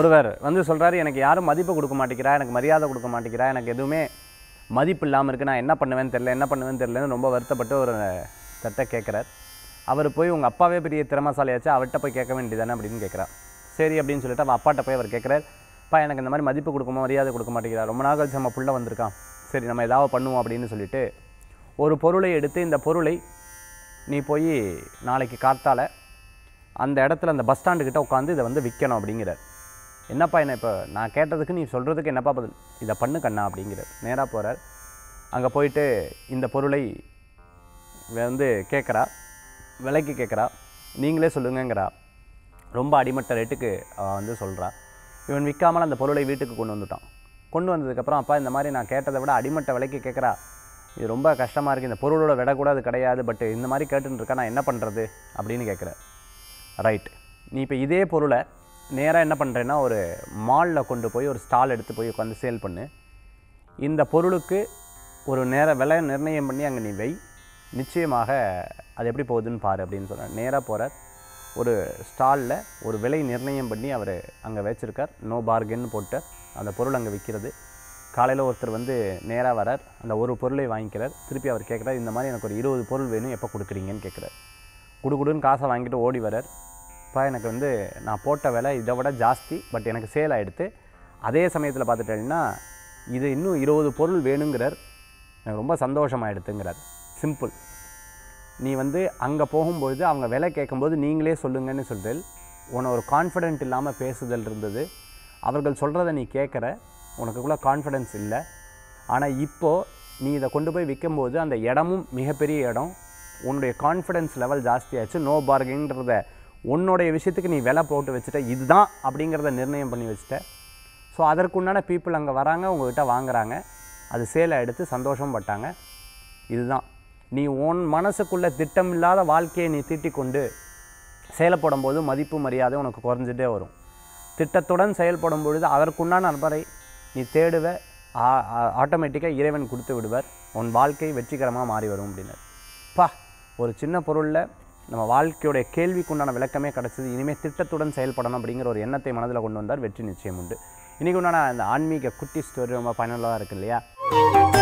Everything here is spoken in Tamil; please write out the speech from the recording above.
ஒருவர் வந்து சொல்கிறாரு எனக்கு யாரும் மதிப்பு கொடுக்க மாட்டேங்கிறா எனக்கு மரியாதை கொடுக்க மாட்டேங்கிறா எனக்கு எதுவுமே மதிப்பு இல்லாமல் இருக்குது நான் என்ன பண்ணுவேன்னு தெரில என்ன பண்ணுவேன்னு தெரிலன்னு ரொம்ப வருத்தப்பட்டு ஒரு தட்டை கேட்குறார் அவர் போய் உங்கள் அப்பாவே பெரிய திறமசாலியாச்சு அவர்கிட்ட போய் கேட்க வேண்டியதானே அப்படின்னு கேட்குறா சரி அப்படின்னு சொல்லிட்டு அவள் அப்பாட்ட போய் அவர் கேட்குறார் அப்பா எனக்கு இந்த மாதிரி மதிப்பு கொடுக்க மரியாதை கொடுக்க மாட்டேங்கிறா ரொம்ப நாள் கழிச்சு நம்ம புள்ள வந்திருக்கான் சரி நம்ம ஏதாவது பண்ணுவோம் அப்படின்னு சொல்லிட்டு ஒரு பொருளை எடுத்து இந்த பொருளை நீ போய் நாளைக்கு காத்தால அந்த இடத்துல அந்த பஸ் ஸ்டாண்டுக்கிட்ட உட்காந்து இதை வந்து விற்கணும் அப்படிங்கிறார் என்னப்பா என்ன இப்போ நான் கேட்டதுக்கு நீ சொல்கிறதுக்கு என்னப்பா பதில் இதை பண்ணு கண்ணா அப்படிங்கிறார் நேராக போகிறார் அங்கே போயிட்டு இந்த பொருளை வந்து கேட்குறா விலைக்கு கேட்குறா நீங்களே சொல்லுங்கங்கிறா ரொம்ப அடிமட்ட ரேட்டுக்கு அவள் வந்து சொல்கிறா இவன் விற்காமல் அந்த பொருளை வீட்டுக்கு கொண்டு வந்துட்டான் கொண்டு வந்ததுக்கப்புறம் அப்பா இந்த மாதிரி நான் கேட்டதை விட அடிமட்ட விலைக்கு கேட்குறா இது ரொம்ப கஷ்டமாக இருக்குது இந்த பொருளோட விலை கூட அது கிடையாது பட் இந்த மாதிரி கேட்டுன்னு இருக்கா நான் என்ன பண்ணுறது அப்படின்னு கேட்குற ரைட் நீ இப்போ இதே பொருளை நேராக என்ன பண்ணுறேன்னா ஒரு மாலில் கொண்டு போய் ஒரு ஸ்டால் எடுத்து போய் உட்காந்து சேல் பண்ணு இந்த பொருளுக்கு ஒரு நேர விலை நிர்ணயம் பண்ணி அங்கே நீ வை நிச்சயமாக அது எப்படி போகுதுன்னு பாரு அப்படின்னு சொன்னார் நேராக போகிறார் ஒரு ஸ்டாலில் ஒரு விலை நிர்ணயம் பண்ணி அவர் அங்கே வச்சிருக்கார் நோ பார்கென்னு போட்டு அந்த பொருள் அங்கே விற்கிறது காலையில் ஒருத்தர் வந்து நேராக வரார் அந்த ஒரு பொருளை வாங்கிக்கிறார் திருப்பி அவர் கேட்குறார் இந்த மாதிரி எனக்கு ஒரு இருபது பொருள் வேணும் எப்போ கொடுக்குறீங்கன்னு கேட்குறார் குடுகுடுன்னு காசை வாங்கிட்டு ஓடி வரார் இப்போ எனக்கு வந்து நான் போட்ட விலை இதை விட ஜாஸ்தி பட் எனக்கு சேல் ஆகிடுத்து அதே சமயத்தில் பார்த்துட்டேன்னா இது இன்னும் இருபது பொருள் வேணுங்கிறார் எனக்கு ரொம்ப சந்தோஷமாயிடுத்துங்கிறார் சிம்பிள் நீ வந்து அங்கே போகும்பொழுது அவங்க விலை கேட்கும்போது நீங்களே சொல்லுங்கன்னு சொல்லிட்டு உன்னை ஒரு கான்ஃபிடென்ட் இல்லாமல் பேசுதல் இருந்தது அவர்கள் சொல்கிறத நீ கேட்குற உனக்குள்ளே கான்ஃபிடென்ஸ் இல்லை ஆனால் இப்போது நீ இதை கொண்டு போய் விற்கும்போது அந்த இடமும் மிகப்பெரிய இடம் உன்னுடைய கான்ஃபிடென்ஸ் லெவல் ஜாஸ்தியாச்சு நோ பார்கிங்கிறத உன்னுடைய விஷயத்துக்கு நீ விலை போட்டு வச்சுட்ட இதுதான் அப்படிங்கிறத நிர்ணயம் பண்ணி வச்சுட்ட ஸோ அதற்குண்டான பீப்புள் அங்கே வராங்க உங்ககிட்ட வாங்குறாங்க அது சேலை எடுத்து சந்தோஷம் பட்டாங்க இதுதான் நீ உன் மனசுக்குள்ள திட்டம் இல்லாத வாழ்க்கையை நீ தீட்டிக் கொண்டு செயல்படும் போது மதிப்பு மரியாதை உனக்கு குறைஞ்சிட்டே வரும் திட்டத்துடன் செயல்படும் பொழுது அதற்குண்டான நபரை நீ தேடுவ ஆட்டோமேட்டிக்காக இறைவன் கொடுத்து விடுவார் உன் வாழ்க்கை வெற்றிகரமாக மாறி வரும் அப்படின்னார் பா ஒரு சின்ன பொருளில் நம்ம வாழ்க்கையோடைய கேள்விக்குண்டான விளக்கமே கிடச்சிது இனிமேல் திட்டத்துடன் செயல்படணும் அப்படிங்கிற ஒரு எண்ணத்தை மனதில் கொண்டு வந்தார் வெற்றி நிச்சயம் உண்டு இன்றைக்கி உண்டான அந்த ஆன்மீக குட்டி ஸ்டோரி ரொம்ப பயனுள்ளதாக இருக்கு இல்லையா